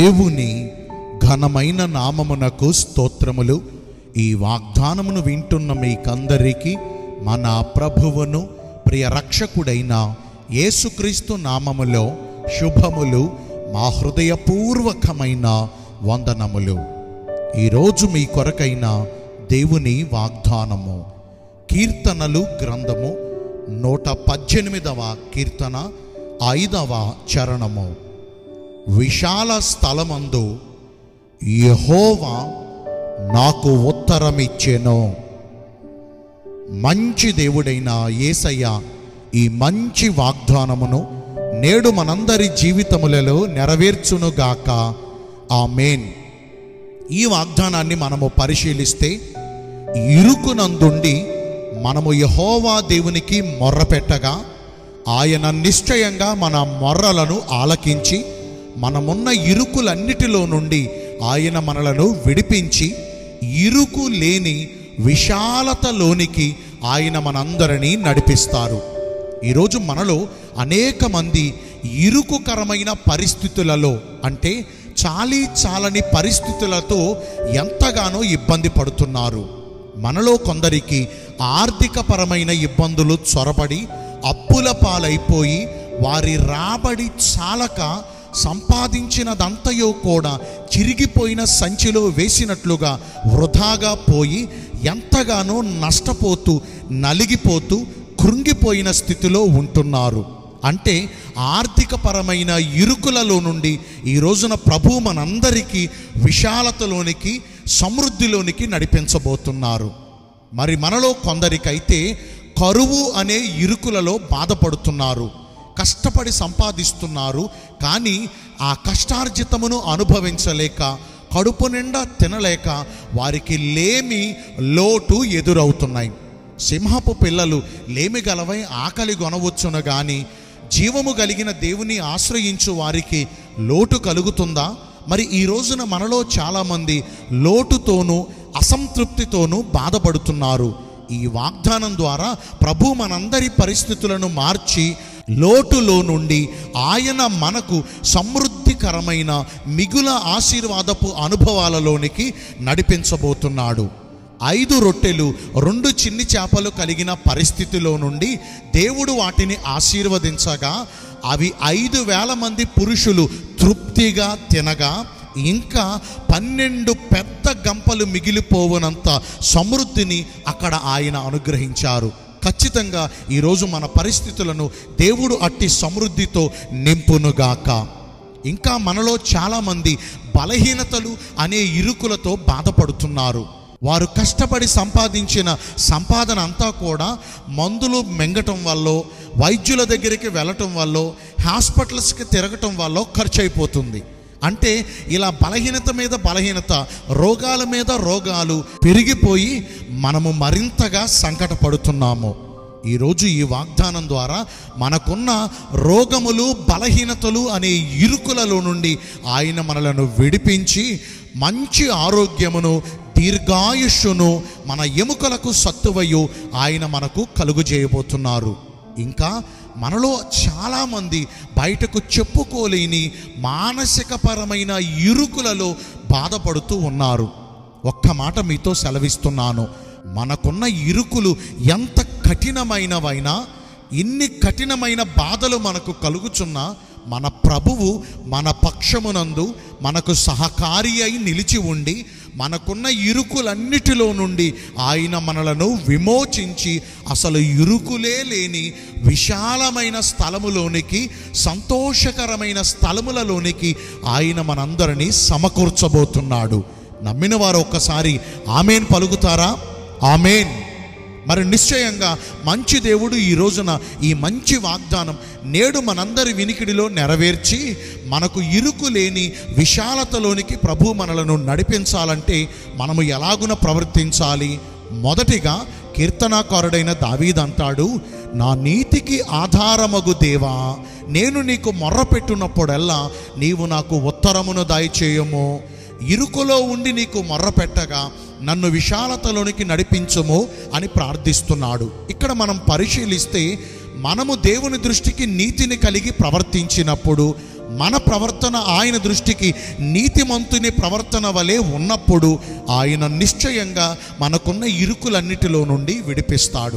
దేవుని ఘనమైన నామమునకు స్తోత్రములు ఈ వాగ్దానమును వింటున్న మీకందరికీ మన ప్రభువును ప్రియ రక్షకుడైన యేసుక్రీస్తు నామములో శుభములు మా హృదయపూర్వకమైన వందనములు ఈరోజు మీ కొరకైన దేవుని వాగ్దానము కీర్తనలు గ్రంథము నూట పద్దెనిమిదవ కీర్తన ఐదవ చరణము విశాల స్థలమందు యెహోవా నాకు ఉత్తరమిచ్చెను మంచి దేవుడైన యేసయ్య ఈ మంచి వాగ్దానమును నేడు మనందరి జీవితములలో నెరవేర్చునుగాక ఆమేన్ ఈ వాగ్దానాన్ని మనము పరిశీలిస్తే ఇరుకునందుండి మనము యహోవా దేవునికి మొర్రపెట్టగా ఆయన నిశ్చయంగా మన మొర్రలను ఆలకించి మనమున్న ఇరుకులన్నిటిలో నుండి ఆయన మనలను విడిపించి ఇరుకు లేని విశాలతలోనికి ఆయన మనందరినీ నడిపిస్తారు ఈరోజు మనలో అనేక మంది ఇరుకుకరమైన పరిస్థితులలో అంటే చాలీ చాలని పరిస్థితులతో ఎంతగానో ఇబ్బంది పడుతున్నారు మనలో కొందరికి ఆర్థికపరమైన ఇబ్బందులు చొరబడి అప్పుల పాలైపోయి వారి రాబడి చాలక సంపాదించినదంతయో కూడా చిరిగిపోయిన సంచిలో వేసినట్లుగా వృధాగా పోయి ఎంతగానో నష్టపోతూ నలిగిపోతూ కృంగిపోయిన స్థితిలో ఉంటున్నారు అంటే ఆర్థికపరమైన ఇరుకులలో నుండి ఈ రోజున ప్రభు మనందరికీ విశాలతలోనికి సమృద్ధిలోనికి నడిపించబోతున్నారు మరి మనలో కొందరికైతే కరువు అనే ఇరుకులలో బాధపడుతున్నారు కష్టపడి సంపాదిస్తున్నారు కానీ ఆ కష్టార్జితమును అనుభవించలేక కడుపు నిండా తినలేక వారికి లేమి లోటు ఎదురవుతున్నాయి సింహపు పిల్లలు లేమి గలవై ఆకలి గొనవచ్చును గాని జీవము కలిగిన దేవుని ఆశ్రయించు వారికి లోటు కలుగుతుందా మరి ఈ రోజున మనలో చాలామంది లోటుతోనూ అసంతృప్తితోనూ బాధపడుతున్నారు ఈ వాగ్దానం ద్వారా ప్రభు మనందరి పరిస్థితులను మార్చి లోటులో నుండి ఆయన మనకు సమృద్ధికరమైన మిగుల ఆశీర్వాదపు అనుభవాలలోనికి నడిపించబోతున్నాడు ఐదు రొట్టెలు రెండు చిన్ని చేపలు కలిగిన పరిస్థితిలో నుండి దేవుడు వాటిని ఆశీర్వదించగా అవి ఐదు వేల మంది పురుషులు తృప్తిగా తినగా ఇంకా పన్నెండు పెద్ద గంపలు మిగిలిపోవనంత సమృద్ధిని అక్కడ ఆయన అనుగ్రహించారు ఖచ్చితంగా ఈరోజు మన పరిస్థితులను దేవుడు అట్టి సమృద్ధితో నింపునుగాక ఇంకా మనలో చాలామంది బలహీనతలు అనే ఇరుకులతో బాధపడుతున్నారు వారు కష్టపడి సంపాదించిన సంపాదన అంతా కూడా మందులు మెంగటం వల్ల వైద్యుల దగ్గరికి వెళ్ళటం వల్ల హాస్పిటల్స్కి తిరగటం వల్ల ఖర్చు అయిపోతుంది అంటే ఇలా బలహీనత మీద బలహీనత రోగాల మీద రోగాలు పెరిగిపోయి మనము మరింతగా సంకటపడుతున్నాము ఈరోజు ఈ వాగ్దానం ద్వారా మనకున్న రోగములు బలహీనతలు అనే ఇరుకులలో నుండి ఆయన మనలను విడిపించి మంచి ఆరోగ్యమును దీర్ఘాయుష్యును మన ఎముకలకు సత్తువయు ఆయన మనకు కలుగు చేయబోతున్నారు ఇంకా మనలో చాలామంది బయటకు చెప్పుకోలేని మానసికపరమైన ఇరుకులలో బాధపడుతూ ఉన్నారు ఒక్క మాట మీతో సెలవిస్తున్నాను మనకున్న ఇరుకులు ఎంత కఠినమైనవైనా ఎన్ని కఠినమైన బాధలు మనకు కలుగుచున్నా మన ప్రభువు మన పక్షమునందు మనకు సహకారి అయి నిలిచి ఉండి మనకున్న ఇరుకులన్నిటిలో నుండి ఆయన మనలను విమోచించి అసలు ఇరుకులే లేని విశాలమైన స్థలములోనికి సంతోషకరమైన స్థలములలోనికి ఆయన మనందరినీ సమకూర్చబోతున్నాడు నమ్మిన వారు ఒక్కసారి ఆమెన్ పలుకుతారా ఆమెన్ మరి నిశ్చయంగా మంచి దేవుడు ఈ రోజున ఈ మంచి వాగ్దానం నేడు మనందరి వినికిడిలో నెరవేర్చి మనకు ఇరుకు లేని విశాలతలోనికి ప్రభు మనలను నడిపించాలంటే మనము ఎలాగున ప్రవర్తించాలి మొదటిగా కీర్తనాకారుడైన దావీదంటాడు నా నీతికి ఆధారమగు దేవా నేను నీకు మొర్రపెట్టున్నప్పుడల్లా నీవు నాకు ఉత్తరమును దయచేయము ఇరుకులో ఉండి నీకు మొర్రపెట్టగా నన్ను విశాలతలోనికి నడిపించము అని ప్రార్థిస్తున్నాడు ఇక్కడ మనం పరిశీలిస్తే మనము దేవుని దృష్టికి నీతిని కలిగి ప్రవర్తించినప్పుడు మన ప్రవర్తన ఆయన దృష్టికి నీతిమంతుని ప్రవర్తన వలె ఉన్నప్పుడు ఆయన నిశ్చయంగా మనకున్న ఇరుకులన్నిటిలో నుండి విడిపిస్తాడు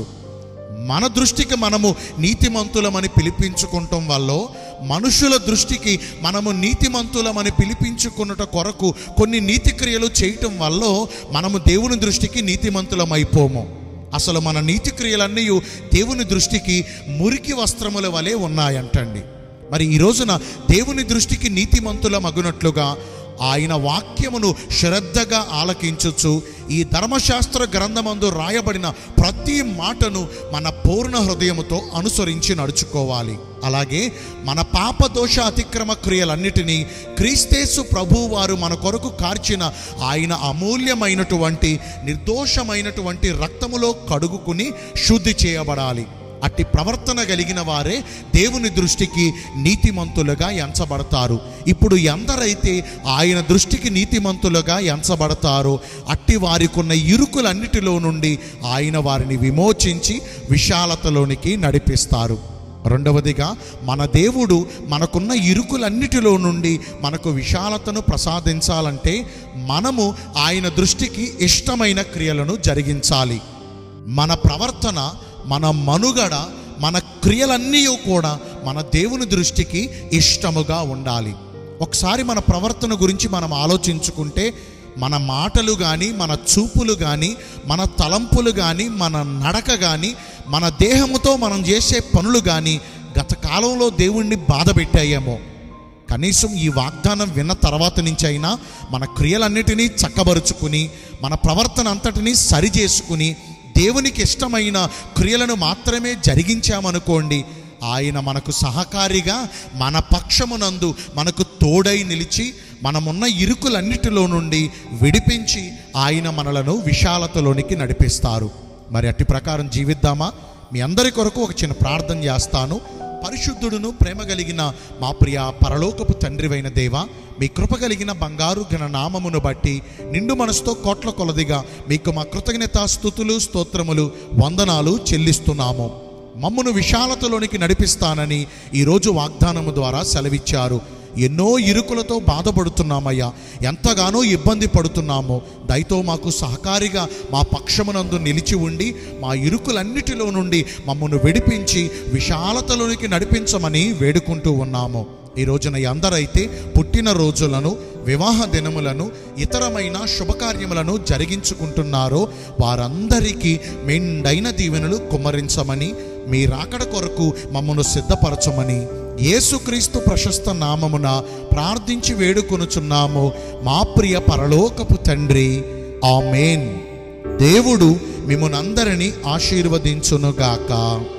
మన దృష్టికి మనము నీతిమంతులమని పిలిపించుకుంటాం వల్ల మనుషుల దృష్టికి మనము నీతిమంతులమని పిలిపించుకున్నట కొరకు కొన్ని నీతి క్రియలు చేయటం వల్ల మనము దేవుని దృష్టికి నీతిమంతులమైపోము అసలు మన నీతి క్రియలన్నీ దేవుని దృష్టికి మురికి వస్త్రముల వలె ఉన్నాయంటండి మరి ఈ రోజున దేవుని దృష్టికి నీతిమంతుల మగునట్లుగా ఆయన వాక్యమును శ్రద్ధగా ఆలకించుచు ఈ ధర్మశాస్త్ర గ్రంథమందు రాయబడిన ప్రతి మాటను మన పూర్ణ హృదయముతో అనుసరించి నడుచుకోవాలి అలాగే మన పాపదోష అతిక్రమ క్రియలన్నిటినీ క్రీస్తేసు ప్రభువు వారు మన కొరకు కార్చిన ఆయన అమూల్యమైనటువంటి నిర్దోషమైనటువంటి రక్తములో కడుగుకుని శుద్ధి చేయబడాలి అట్టి ప్రవర్తన కలిగిన వారే దేవుని దృష్టికి నీతిమంతులుగా ఎంచబడతారు ఇప్పుడు ఎందరైతే ఆయన దృష్టికి నీతిమంతులుగా ఎంచబడతారో అట్టి వారికున్న ఇరుకులన్నిటిలో నుండి ఆయన వారిని విమోచించి విశాలతలోనికి నడిపిస్తారు రెండవదిగా మన దేవుడు మనకున్న ఇరుకులన్నిటిలో నుండి మనకు విశాలతను ప్రసాదించాలంటే మనము ఆయన దృష్టికి ఇష్టమైన క్రియలను జరిగించాలి మన ప్రవర్తన మన మనుగడ మన క్రియలన్నీ కూడా మన దేవుని దృష్టికి ఇష్టముగా ఉండాలి ఒకసారి మన ప్రవర్తన గురించి మనం ఆలోచించుకుంటే మన మాటలు కానీ మన చూపులు కానీ మన తలంపులు కానీ మన నడక కానీ మన దేహముతో మనం చేసే పనులు కానీ గత కాలంలో దేవుణ్ణి బాధ పెట్టాయేమో కనీసం ఈ వాగ్దానం విన్న తర్వాత నుంచి అయినా మన క్రియలన్నిటినీ చక్కబరుచుకుని మన ప్రవర్తన అంతటినీ సరి చేసుకుని దేవునికి ఇష్టమైన క్రియలను మాత్రమే జరిగించామనుకోండి ఆయన మనకు సహకారిగా మన పక్షమునందు మనకు తోడై నిలిచి మనమున్న ఇరుకులన్నిటిలో నుండి విడిపించి ఆయన మనలను విశాలతలోనికి నడిపిస్తారు మరి అట్టి ప్రకారం జీవిద్దామా మీ అందరి కొరకు ఒక చిన్న ప్రార్థన చేస్తాను పరిశుద్ధుడును ప్రేమ కలిగిన మా ప్రియ పరలోకపు తండ్రివైన దేవ మీ కృప కలిగిన బంగారు ఘన నామమును బట్టి నిండు మనసుతో కోట్ల కొలదిగా మీకు మా కృతజ్ఞత స్థుతులు స్తోత్రములు వందనాలు చెల్లిస్తున్నాము మమ్మను విశాలతలోనికి నడిపిస్తానని ఈరోజు వాగ్దానము ద్వారా సెలవిచ్చారు ఎన్నో ఇరుకులతో బాధపడుతున్నామయ్యా ఎంతగానో ఇబ్బంది పడుతున్నామో దయతో మాకు సహకారిగా మా పక్షమునందు నిలిచి ఉండి మా ఇరుకులన్నిటిలో నుండి మమ్మను విడిపించి విశాలతలోనికి నడిపించమని వేడుకుంటూ ఉన్నాము ఈ రోజున అందరైతే పుట్టిన రోజులను వివాహ దినములను ఇతరమైన శుభకార్యములను జరిగించుకుంటున్నారో వారందరికీ మెండైన దీవెనలు కుమ్మరించమని మీ రాకడ కొరకు మమ్మను సిద్ధపరచమని యేసుక్రీస్తు ప్రశస్త నామమున ప్రార్థించి వేడుకొనుచున్నాము మా ప్రియ పరలోకపు తండ్రి ఆమెన్ దేవుడు మిమ్మల్ని అందరినీ ఆశీర్వదించునుగాక